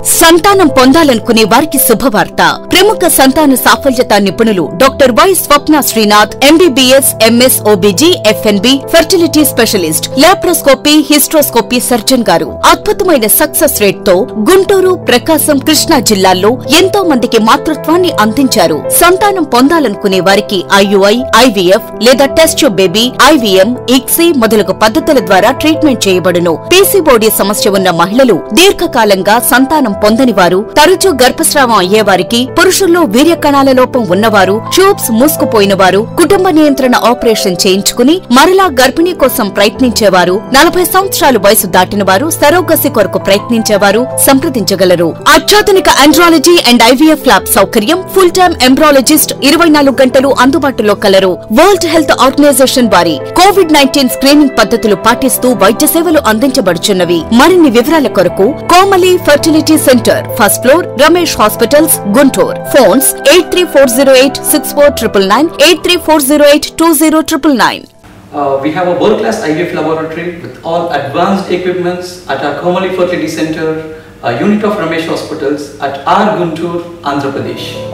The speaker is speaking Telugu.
సంతానం పొందాలనుకునే వారికి శుభవార్త ప్రముఖ సంతాన సాఫల్యత నిపుణులు doctor Y Swapna Srinath MBBS MS OBG FNB fertility specialist laparoscopy hysteroscopy surgeon garu అద్భుతమైన సక్సెస్ రేట్ తో గుంటూరు ప్రకాశం కృష్ణా జిల్లాల్లో ఎంతో మందికి మాతృత్వాన్ని అందించారు సంతానం పొందాలనుకునే వారికి ఐయుఐ ఐవీఎఫ్ లేదా test tube baby IVM ICSI మొదలగు పద్ధతుల ద్వారా ట్రీట్మెంట్ చేయబడును పీసీబోడీ సమస్య ఉన్న మహిళలు దీర్ఘకాలంగా సంతానం పొందని వారు తరచూ గర్భస్రావం అయ్యేవారికి పురుషుల్లో వీర్య కణాల లోపం ఉన్నవారు ట్యూబ్స్ మూసుకుపోయిన వారు కుటుంబ నియంత్రణ ఆపరేషన్ చేయించుకుని మరలా గర్భిణీ కోసం ప్రయత్నించేవారు నలభై సంవత్సరాలు వయసు దాటిన వారు సరోగసి కొరకు ప్రయత్నించేవారు సంప్రదించగలరు అత్యాధునిక ఆండ్రాలజీ అండ్ ఐవీఎఫ్ ల్యాబ్ సౌకర్యం ఫుల్ టైమ్ ఎంబ్రాలజిస్ట్ ఇరవై నాలుగు గంటలు అందుబాటులో కలరు వరల్డ్ హెల్త్ ఆర్గనైజేషన్ వారి కోవిడ్ నైన్టీన్ స్క్రీనింగ్ పద్ధతులు పాటిస్తూ వైద్య సేవలు అందించబడుచున్నవి మరిన్ని వివరాల కొరకు Komali fertility centre first floor Ramesh hospitals Guntur phones eight three four zero eight six four triple nine eight three four zero eight two zero triple nine Uh, we have a world-class IVF laboratory with all advanced equipments at our Komali Fertility Center, a unit of Ramesh Hospitals at R Guntur, Andhra Pradesh.